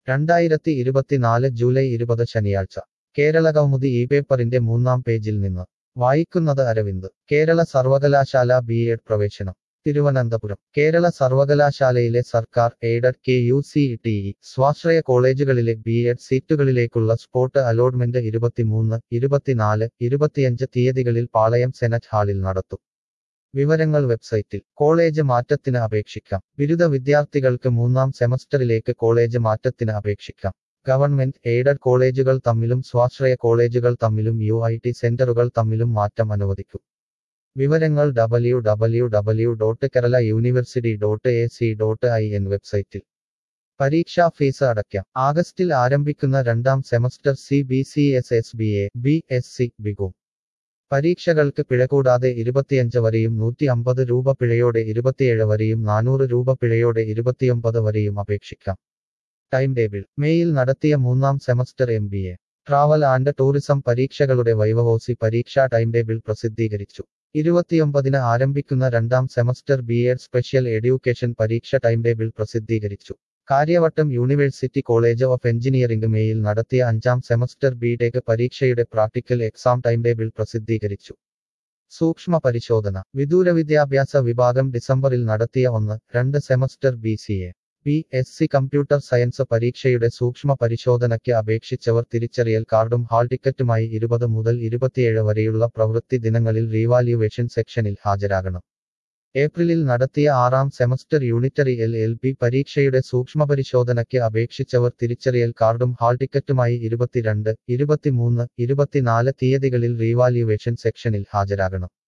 രണ്ടായിരത്തി ഇരുപത്തിനാല് ജൂലൈ ഇരുപത് ശനിയാഴ്ച കേരള കൗമുദി ഈ പേപ്പറിന്റെ മൂന്നാം പേജിൽ നിന്ന് വായിക്കുന്നത് അരവിന്ദ് കേരള സർവകലാശാല ബി എഡ് പ്രവേശനം തിരുവനന്തപുരം കേരള സർവകലാശാലയിലെ സർക്കാർ aided K U C T E സ്വാശ്രയ കോളേജുകളിലെ ബി എഡ് സീറ്റുകളിലേക്കുള്ള സ്പോട്ട് അലോട്ട്മെന്റ് ഇരുപത്തിമൂന്ന് ഇരുപത്തിനാല് ഇരുപത്തിയഞ്ച് തീയതികളിൽ പാളയം സെനറ്റ് ഹാളിൽ നടത്തും വിവരങ്ങൾ വെബ്സൈറ്റിൽ കോളേജ് മാറ്റത്തിന് അപേക്ഷിക്കാം ബിരുദ വിദ്യാർത്ഥികൾക്ക് മൂന്നാം സെമസ്റ്ററിലേക്ക് കോളേജ് മാറ്റത്തിന് അപേക്ഷിക്കാം ഗവൺമെന്റ് എയ്ഡഡ് കോളേജുകൾ തമ്മിലും സ്വാശ്രയ കോളേജുകൾ തമ്മിലും യു ഐ ടി സെന്ററുകൾ തമ്മിലും മാറ്റം അനുവദിക്കും വിവരങ്ങൾ W W W dot Kerala university dot A C dot I N വെബ്സൈറ്റിൽ പരീക്ഷാ ഫീസ് അടയ്ക്കാം ആഗസ്റ്റിൽ ആരംഭിക്കുന്ന രണ്ടാം semester C B C S S B A B S C BCom പരീക്ഷകൾക്ക് പിഴ കൂടാതെ ഇരുപത്തിയഞ്ച് വരെയും നൂറ്റി അമ്പത് രൂപ പിഴയോടെ ഇരുപത്തിയേഴ് വരെയും നാനൂറ് രൂപ പിഴയോടെ ഇരുപത്തിയൊമ്പത് വരെയും അപേക്ഷിക്കാം ടൈം ടേബിൾ മെയിൽ നടത്തിയ മൂന്നാം semester M B A travel and tourism പരീക്ഷകളുടെ വൈവവോസി പരീക്ഷാ ടൈം ടേബിൾ പ്രസിദ്ധീകരിച്ചു ഇരുപത്തിയൊമ്പതിന് ആരംഭിക്കുന്ന രണ്ടാം semester B Ed special education പരീക്ഷ ടൈം ടേബിൾ പ്രസിദ്ധീകരിച്ചു Karyavattom university college of engineering മെയിൽ നടത്തിയ അഞ്ചാം സെമസ്റ്റർ ബി ടെക് പരീക്ഷയുടെ പ്രാക്ടിക്കൽ എക്സാം ടൈം ടേബിൾ പ്രസിദ്ധീകരിച്ചു സൂക്ഷ്മ പരിശോധന വിദൂര വിദ്യാഭ്യാസ വിഭാഗം ഡിസംബറിൽ നടത്തിയ ഒന്ന് രണ്ട് semester B C A P S C computer science പരീക്ഷയുടെ സൂക്ഷ്മ പരിശോധനയ്ക്ക് അപേക്ഷിച്ചവർ തിരിച്ചറിയൽ കാർഡും ഹാൾ ടിക്കറ്റുമായി ഇരുപത് മുതൽ ഇരുപത്തിയേഴ് വരെയുള്ള പ്രവൃത്തി ദിനങ്ങളിൽ റീവാല്യുവേഷൻ സെക്ഷനിൽ ഹാജരാകണം ഏപ്രിലിൽ നടത്തിയ ആറാം semester unitary L L P പരീക്ഷയുടെ സൂക്ഷ്മപരിശോധനയ്ക്ക് അപേക്ഷിച്ചവർ തിരിച്ചറിയൽ കാർഡും ഹാൾ ടിക്കറ്റുമായി ഇരുപത്തിരണ്ട് ഇരുപത്തിമൂന്ന് ഇരുപത്തിനാല് തീയതികളിൽ റീവാല്യുവേഷൻ സെക്ഷനിൽ ഹാജരാകണം